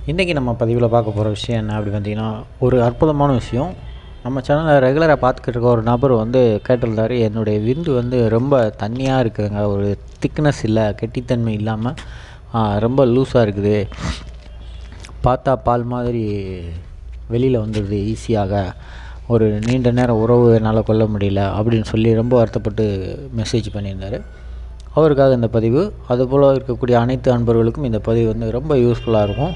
இன்றைக்கி நம்ம பதிவில் பார்க்க போகிற விஷயம் என்ன அப்படி பார்த்தீங்கன்னா ஒரு அற்புதமான விஷயம் நம்ம சேனலில் ரெகுலராக பார்த்துக்கிட்டு இருக்க ஒரு நபர் வந்து கேட்டிருந்தாரு என்னுடைய விந்து வந்து ரொம்ப தண்ணியாக இருக்குதுங்க ஒரு திக்னஸ் இல்லை கெட்டித்தன்மை இல்லாமல் ஆ, ரொம்ப லூஸாக இருக்குது பார்த்தா பால் மாதிரி வெளியில் வந்துடுது ஈஸியாக ஒரு நீண்ட நேரம் உறவு என்னால் கொள்ள முடியல அப்படின்னு சொல்லி ரொம்ப வருத்தப்பட்டு மெசேஜ் பண்ணியிருந்தார் அவருக்காக இந்த பதிவு அதுபோல் இருக்கக்கூடிய அனைத்து அன்பர்களுக்கும் இந்த பதிவு வந்து ரொம்ப யூஸ்ஃபுல்லாக இருக்கும்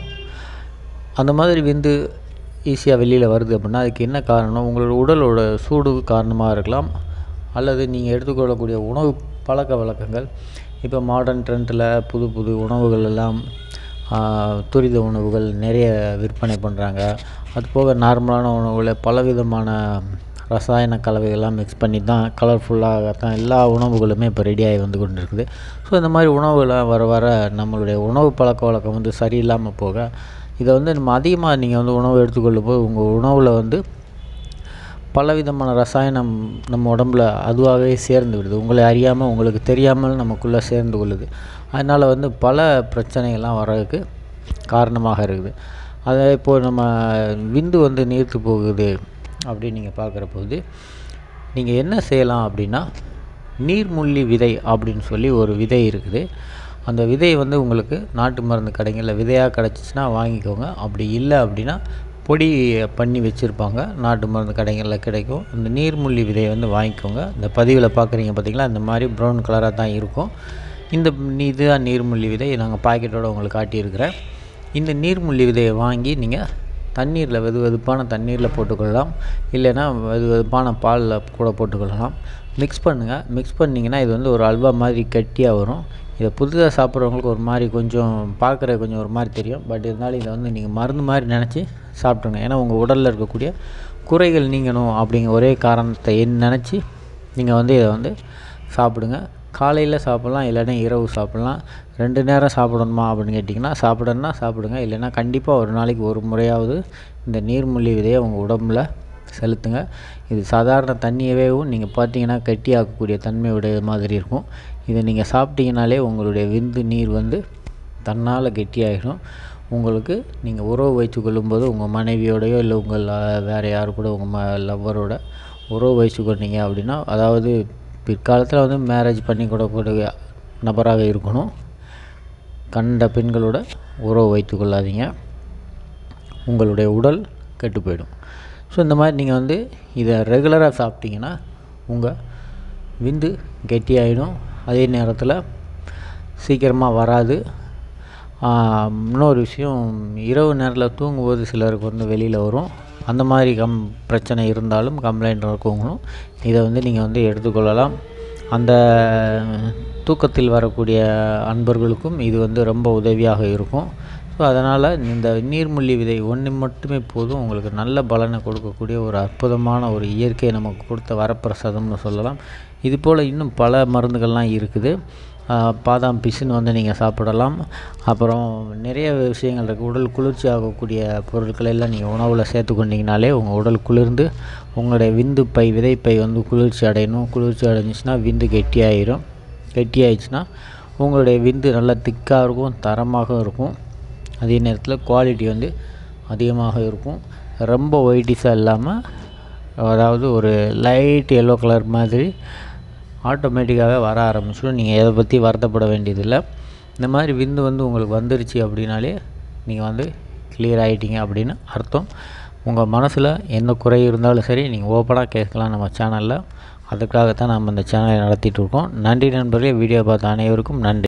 அந்த மாதிரி விந்து ஈஸியாக வெளியில் வருது அப்படின்னா அதுக்கு என்ன காரணம் உங்களோட உடலோட சூடு காரணமாக இருக்கலாம் அல்லது நீங்கள் எடுத்துக்கொள்ளக்கூடிய உணவு பழக்க வழக்கங்கள் இப்போ மாடர்ன் ட்ரெண்டில் புது புது உணவுகள் எல்லாம் ஆ, துரித உணவுகள் நிறைய விற்பனை பண்ணுறாங்க அது போக நார்மலான உணவுகளை பலவிதமான ரசாயன கலவைகள்லாம் மிக்ஸ் பண்ணி தான் கலர்ஃபுல்லாக தான் எல்லா உணவுகளுமே இப்போ ரெடியாகி வந்து கொண்டு இருக்குது ஸோ இந்த மாதிரி உணவுகள்லாம் வர வர நம்மளுடைய உணவு பழக்க வழக்கம் வந்து சரியில்லாமல் போக இதை வந்து நம்ம அதிகமாக நீங்கள் வந்து உணவு எடுத்துக்கொள்ளும் போது உங்கள் உணவில் வந்து பலவிதமான ரசாயனம் நம்ம உடம்புல அதுவாகவே சேர்ந்து விடுது உங்களை அறியாமல் உங்களுக்கு தெரியாமல் நமக்குள்ளே சேர்ந்து கொள்ளுது அதனால் வந்து பல பிரச்சனைகள்லாம் வர்றதுக்கு காரணமாக இருக்குது அதை இப்போது நம்ம விந்து வந்து நீர்த்து போகுது அப்படின்னு நீங்கள் பார்க்குற போது நீங்கள் என்ன செய்யலாம் அப்படின்னா நீர்முள்ளி விதை அப்படின்னு சொல்லி ஒரு விதை இருக்குது அந்த விதை வந்து உங்களுக்கு நாட்டு மருந்து கடைகளில் விதையாக கிடச்சிச்சின்னா வாங்கிக்கோங்க அப்படி இல்லை அப்படின்னா பொடி பண்ணி வச்சுருப்பாங்க நாட்டு மருந்து கடைகளில் கிடைக்கும் இந்த நீர்முள்ளி விதையை வந்து வாங்கிக்கோங்க இந்த பதிவில் பார்க்குறீங்க பார்த்தீங்களா இந்த மாதிரி ப்ரௌன் கலராக தான் இருக்கும் இந்த நீ- இதுதான் நீர்முள்ளி விதை நாங்கள் பாக்கெட்டோட உங்களுக்கு காட்டியிருக்கிறேன் இந்த நீர்முள்ளி விதையை வாங்கி நீங்கள் தண்ணீரில் வெது வெதுப்பான தண்ணீரில் போட்டுக்கொள்ளலாம் இல்லைன்னா வெது வெதுப்பான பாலில் கூட போட்டுக்கொள்ளலாம் மிக்ஸ் பண்ணுங்கள் மிக்ஸ் பண்ணிங்கன்னா இது வந்து ஒரு அல்வா மாதிரி கெட்டியாக வரும் இதை புதுசாக சாப்பிட்றவங்களுக்கு ஒரு மாதிரி கொஞ்சம் பார்க்குற கொஞ்சம் ஒரு மாதிரி தெரியும் பட் இருந்தாலும் இதை வந்து நீங்கள் மருந்து மாதிரி நினச்சி சாப்பிட்ருங்க ஏன்னா உங்கள் உடலில் இருக்கக்கூடிய குறைகள் நீங்கணும் அப்படிங்கிற ஒரே காரணத்தை நினச்சி நீங்கள் வந்து இதை வந்து சாப்பிடுங்க காலையில் சாப்பிட்லாம் இல்லைன்னா இரவு சாப்பிட்லாம் ரெண்டு நேரம் சாப்பிடணுமா அப்படின்னு கேட்டிங்கன்னா சாப்பிடணும்னா சாப்பிடுங்க இல்லைன்னா கண்டிப்பாக ஒரு நாளைக்கு ஒரு முறையாவது இந்த நீர்முள்ளி விதையை உங்கள் உடம்புல செலுத்துங்க இது சாதாரண தண்ணியவேவும் நீங்கள் பார்த்தீங்கன்னா கெட்டியாக்கக்கூடிய தன்மை உடைய மாதிரி இருக்கும் இதை நீங்கள் சாப்பிட்டீங்கனாலே உங்களுடைய விந்து நீர் வந்து தன்னால் கெட்டியாகிடும் உங்களுக்கு நீங்கள் உறவு வைத்து கொள்ளும்போது உங்கள் மனைவியோடையோ இல்லை உங்கள் ல- வேறு யாரு கூட உங்கள் ம லவ்வரோட உறவு வைத்து கொண்டீங்க அப்படின்னா அதாவது பிற்காலத்தில் வந்து மேரேஜ் பண்ணி கொடுக்கக்கூடிய நபராக இருக்கணும் கண்ட பெண்களோட உறவு வைத்து கொள்ளாதீங்க உங்களுடைய உடல் கெட்டு போயிடும் ஸோ இந்த மாதிரி நீங்கள் வந்து இதை ரெகுலராக சாப்பிட்டீங்கன்னா உங்கள் விந்து கெட்டியாயிடும் அதே நேரத்தில் சீக்கிரமாக வராது ஆஹ், இன்னொரு விஷயம் இரவு நேரத்தில் தூங்கும்போது சிலருக்கு வந்து வெளியில் வரும் அந்த மாதிரி கம் பிரச்சனை இருந்தாலும் கம்ப்ளைண்ட் இருக்கவங்களும் இதை வந்து நீங்கள் வந்து எடுத்துக்கொள்ளலாம் அந்த தூக்கத்தில் வரக்கூடிய அன்பர்களுக்கும் இது வந்து ரொம்ப உதவியாக இருக்கும் ஸோ அதனால் இந்த நீர்முள்ளி விதை ஒன்று மட்டுமே போதும் உங்களுக்கு நல்ல பலனை கொடுக்கக்கூடிய ஒரு அற்புதமான ஒரு இயற்கையை நமக்கு கொடுத்த வரப்பிரசாதம்னு சொல்லலாம் இது போல் இன்னும் பல மருந்துகள்லாம் இருக்குது ஆஹ் பாதாம் பிசின் வந்து நீங்கள் சாப்பிடலாம் அப்புறம் நிறைய விஷயங்கள் இருக்குது உடல் குளிர்ச்சி ஆகக்கூடிய பொருட்களை எல்லாம் நீங்கள் உணவில் சேர்த்துக்கொண்டீங்கனாலே உங்கள் உடல் குளிர்ந்து உங்களுடைய விந்து பை விதைப்பை வந்து குளிர்ச்சி அடையணும் குளிர்ச்சி அடைஞ்சிச்சுன்னா விந்து கெட்டியாயிரும் கெட்டியாயிடுச்சுன்னா உங்களுடைய விந்து நல்லா திக்காக இருக்கும் தரமாக இருக்கும் அதே நேரத்தில் குவாலிட்டி வந்து அதிகமாக இருக்கும் ரொம்ப ஒயிட்டிஸாக இல்லாமல் அதாவது ஒரு லைட் எல்லோ கலர் மாதிரி ஆட்டோமேட்டிக்காகவே வர ஆரம்பிச்சிடும் நீங்கள் எதை பற்றி வருத்தப்பட வேண்டியதில்லை இந்த மாதிரி விந்து வந்து உங்களுக்கு வந்துருச்சு அப்படின்னாலே நீங்கள் வந்து கிளியர் ஆகிட்டீங்க அப்படின்னு அர்த்தம் உங்கள் மனசில் எந்த குறை இருந்தாலும் சரி நீங்கள் ஓப்பனாக கேட்கலாம் நம்ம சேனலில் அதுக்காகத்தான் நம்ம இந்த சேனலை நடத்திட்டு இருக்கோம் நன்றி நண்பர்களே வீடியோ பார்த்த அனைவருக்கும் நன்றி